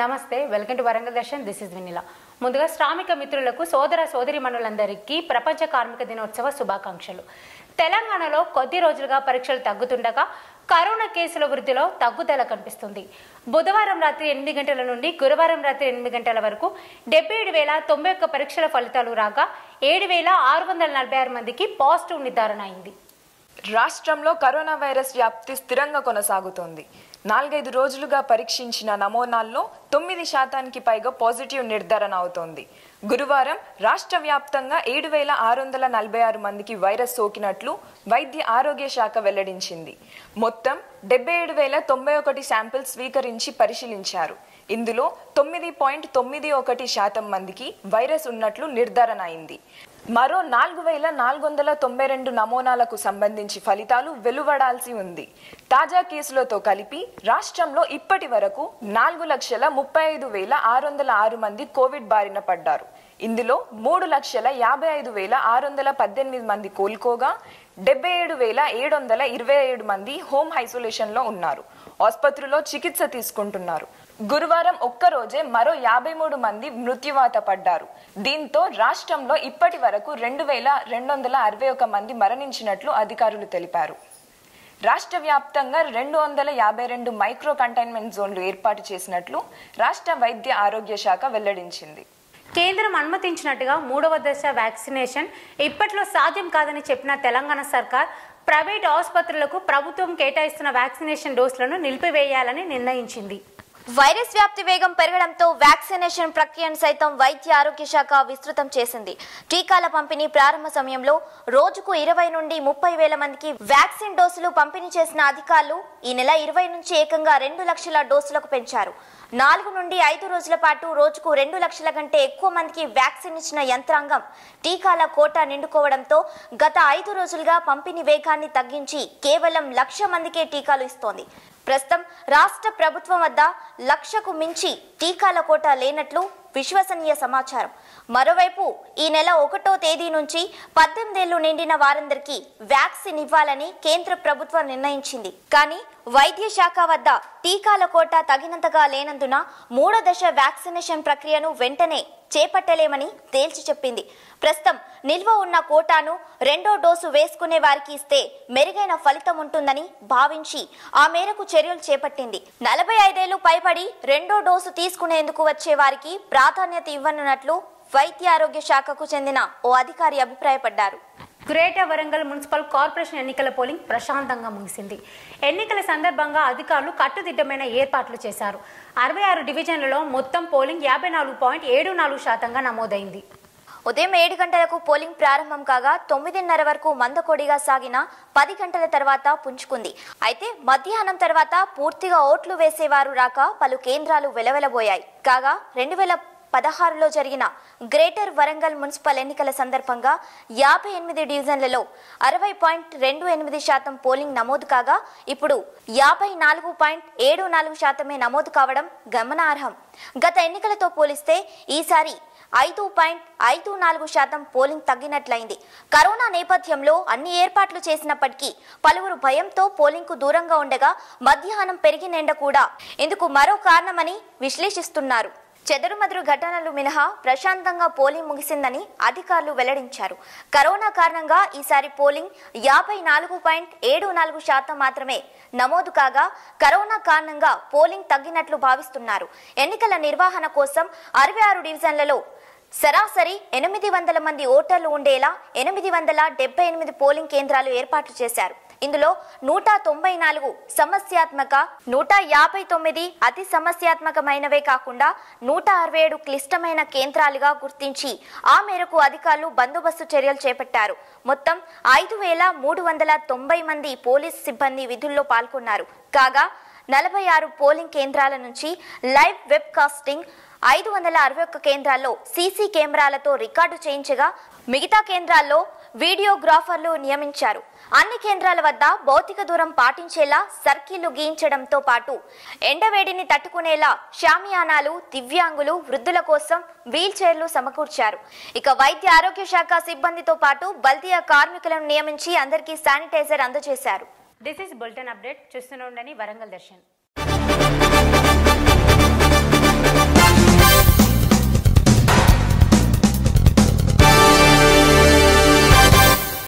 నమస్తే welcome to Warangal Darshan this is Vinila ముందుగా శ్రామిక మిత్రులకు సోదర సోదరి మనులందరికీ ప్రపంచ కార్మిక దినోత్సవ శుభాకాంక్షలు తెలంగాణలో కొద్ది రోజులుగా పరీక్షలు తగ్గుతుండగా కరోనా కేసుల వృద్ధిలో తగ్గుదల కనిపిస్తుంది బుధవారం రాత్రి ఎనిమిది గంటల నుండి గురువారం రాత్రి ఎనిమిది గంటల వరకు డెబ్బై ఏడు వేల తొంభై ఒక్క పరీక్షల ఫలితాలు రాగా ఏడు వేల ఆరు వందల నలభై ఆరు మందికి పాజిటివ్ నిర్ధారణ అయింది రాష్ట్రంలో కరోనా వైరస్ వ్యాప్తి స్థిరంగా కొనసాగుతోంది నాలుగైదు రోజులుగా పరీక్షించిన నమూనాల్లో తొమ్మిది శాతానికి పైగా పాజిటివ్ నిర్ధారణ అవుతోంది గురువారం రాష్ట్ర వ్యాప్తంగా ఏడు వేల ఆరు వందల నలభై ఆరు మందికి వైరస్ సోకినట్లు వైద్య ఆరోగ్య శాఖ వెల్లడించింది మొత్తం డెబ్బై ఏడు వేల తొంభై ఒకటి శాంపిల్స్ స్వీకరించి పరిశీలించారు ఇందులో తొమ్మిది పాయింట్ తొమ్మిది ఒకటి శాతం మందికి వైరస్ ఉన్నట్లు నిర్ధారణ అయింది మరో నాలుగు వేల నాలుగు వందల తొంభై రెండు నమూనాలకు సంబంధించి ఫలితాలు వెలువడాల్సి ఉంది తాజా కేసులతో కలిపి రాష్ట్రంలో ఇప్పటి వరకు నాలుగు లక్షల ముప్పై ఐదు వేల ఆరు వందల ఆరు మంది కోవిడ్ బారిన పడ్డారు ఇందులో మూడు లక్షల యాభై ఐదు వేల ఆరు వందల పద్దెనిమిది మంది కోలుకోగా డెబ్బై ఏడు వేల ఏడు వందల ఇరవై ఏడు మంది హోమ్ ఐసోలేషన్లో ఉన్నారు ఆసుపత్రిలో చికిత్స తీసుకుంటున్నారు గురువారం ఒక్కరోజే మరో యాభై మూడు మంది మృత్యువాత పడ్డారు దీంతో రాష్ట్రంలో ఇప్పటి వరకు రెండు వేల రెండు వందల అరవై ఒక మంది మరణించినట్లు అధికారులు తెలిపారు రాష్ట్ర వ్యాప్తంగా రెండు వందల యాభై రెండు మైక్రో కంటైన్మెంట్ జోన్లు ఏర్పాటు చేసినట్లు రాష్ట్ర వైద్య ఆరోగ్య శాఖ వెల్లడించింది కేంద్రం అనుమతించినట్టుగా మూడవ దశ వ్యాక్సినేషన్ ఇప్పట్లో సాధ్యం కాదని చెప్పిన తెలంగాణ సర్కార్ ప్రైవేట్ ఆసుపత్రులకు ప్రభుత్వం కేటాయిస్తున్న వ్యాక్సినేషన్ డోసులను నిలిపివేయాలని నిర్ణయించింది వైరస్ వ్యాప్తి వేగం పెరగడంతో వ్యాక్సినేషన్ ప్రక్రియను సైతం వైద్య ఆరోగ్య శాఖ విస్తృతం చేసింది టీకాల పంపిణీ ప్రారంభ సమయంలో రోజుకు ఇరవై నుండి ముప్పై వేల మందికి వ్యాక్సిన్ డోసులు పంపిణీ చేసిన అధికారులు ఈ నెల ఇరవై నుంచి ఏకంగా రెండు లక్షల డోసులకు పెంచారు నాలుగు నుండి ఐదు రోజుల పాటు రోజుకు రెండు లక్షల కంటే ఎక్కువ మందికి వ్యాక్సిన్ ఇచ్చిన యంత్రాంగం టీకాల కోటా నిండుకోవడంతో గత ఐదు రోజులుగా పంపిణీ వేగాన్ని తగ్గించి కేవలం లక్ష మందికే టీకాలు ఇస్తోంది ప్రస్తుతం రాష్ట్ర ప్రభుత్వం వద్ద లక్షకు మించి టీకాల కోట లేనట్లు విశ్వసనీయ సమాచారం మరోవైపు ఈ నెల ఒకటో తేదీ నుంచి పద్దెనిమిదేళ్లు నిండిన వారందరికీ వ్యాక్సిన్ ఇవ్వాలని కేంద్ర ప్రభుత్వం నిర్ణయించింది కానీ వైద్య శాఖ వద్ద టీకాల కోట తగినంతగా లేనందున మూడో దశ వ్యాక్సినేషన్ ప్రక్రియను వెంటనే చేపట్టలేమని తేల్చి చెప్పింది ప్రస్తుతం నిల్వ ఉన్న కోటాను రెండో డోసు వేసుకునే వారికి ఇస్తే మెరుగైన ఫలితం ఉంటుందని భావించి ఆ మేరకు చర్యలు చేపట్టింది నలభై ఐదేళ్లు పైబడి రెండో డోసు తీసుకునేందుకు వచ్చే వారికి ప్రాధాన్యత ఇవ్వనున్నట్లు వైద్య ఆరోగ్య శాఖకు చెందిన ఓ అధికారి అభిప్రాయపడ్డారు గ్రేటర్ వరంగల్ మున్సిపల్ కార్పొరేషన్ ఎన్నికల పోలింగ్ ప్రశాంతంగా ముగిసింది ఎన్నికల సందర్భంగా అధికారులు కట్టుదిట్టమైన ఏర్పాట్లు చేశారు అరవై ఆరు డివిజన్లలో మొత్తం పోలింగ్ యాభై నాలుగు పాయింట్ ఏడు నాలుగు శాతంగా నమోదైంది ఉదయం ఏడు గంటలకు పోలింగ్ ప్రారంభం కాగా తొమ్మిదిన్నర వరకు మందకొడిగా సాగిన పది గంటల తర్వాత పుంజుకుంది అయితే మధ్యాహ్నం తర్వాత పూర్తిగా ఓట్లు వేసేవారు రాక పలు కేంద్రాలు వెలవెలబోయాయి కాగా రెండు వేల పదహారులో జరిగిన గ్రేటర్ వరంగల్ మున్సిపల్ ఎన్నికల సందర్భంగా యాభై ఎనిమిది డివిజన్లలో అరవై పాయింట్ రెండు ఎనిమిది శాతం పోలింగ్ నమోదు కాగా ఇప్పుడు యాభై నాలుగు పాయింట్ ఏడు నాలుగు శాతమే నమోదు కావడం గమనార్హం గత ఎన్నికలతో పోలిస్తే ఈసారి ఐదు పాయింట్ ఐదు నాలుగు శాతం పోలింగ్ తగ్గినట్లయింది కరోనా నేపథ్యంలో అన్ని ఏర్పాట్లు చేసినప్పటికీ పలువురు భయంతో పోలింగ్కు దూరంగా ఉండగా మధ్యాహ్నం పెరిగిన ఎండ కూడా ఇందుకు మరో కారణమని విశ్లేషిస్తున్నారు చెదరుమదురు ఘటనలు మినహా ప్రశాంతంగా పోలింగ్ ముగిసిందని అధికారులు వెల్లడించారు కరోనా కారణంగా ఈసారి పోలింగ్ యాభై నాలుగు పాయింట్ ఏడు నాలుగు శాతం మాత్రమే నమోదు కాగా కరోనా కారణంగా పోలింగ్ తగ్గినట్లు భావిస్తున్నారు ఎన్నికల నిర్వహణ కోసం అరవై ఆరు డివిజన్లలో సరాసరి ఎనిమిది వందల మంది ఓటర్లు ఉండేలా ఎనిమిది వందల డెబ్బై ఎనిమిది పోలింగ్ కేంద్రాలు ఏర్పాటు చేశారు ఇందులో నూట తొంభై నాలుగు సమస్యాత్మక నూట యాభై తొమ్మిది అతి సమస్యాత్మకమైనవే కాకుండా నూట అరవై ఏడు క్లిష్టమైన కేంద్రాలుగా గుర్తించి ఆ మేరకు అధికారులు బందోబస్తు చర్యలు చేపట్టారు మొత్తం ఐదు వేల మూడు వందల తొంభై మంది పోలీస్ సిబ్బంది విధుల్లో పాల్గొన్నారు కాగా నలభై ఆరు పోలింగ్ కేంద్రాల నుంచి లైవ్ వెబ్ కాస్టింగ్ ఐదు వందల అరవై ఒక్క కేంద్రాల్లో సీసీ కెమెరాలతో రికార్డు చేయించగా మిగతా కేంద్రాల్లో వీడియోగ్రాఫర్లు నియమించారు అన్ని కేంద్రాల వద్ద భౌతిక దూరం పాటించేలా సర్కిళ్లు గీయించడంతో పాటు ఎండవేడిని తట్టుకునేలా షామియానాలు దివ్యాంగులు వృద్ధుల కోసం వీల్ చైర్లు సమకూర్చారు ఇక వైద్య ఆరోగ్య శాఖ సిబ్బందితో పాటు బల్దియా కార్మికులను నియమించి అందరికీ శానిటైజర్ అందజేశారు దిస్ ఇస్ బులెటిన్ అప్డేట్ చూస్తూనే ఉండండి వరంగల్ దర్శన్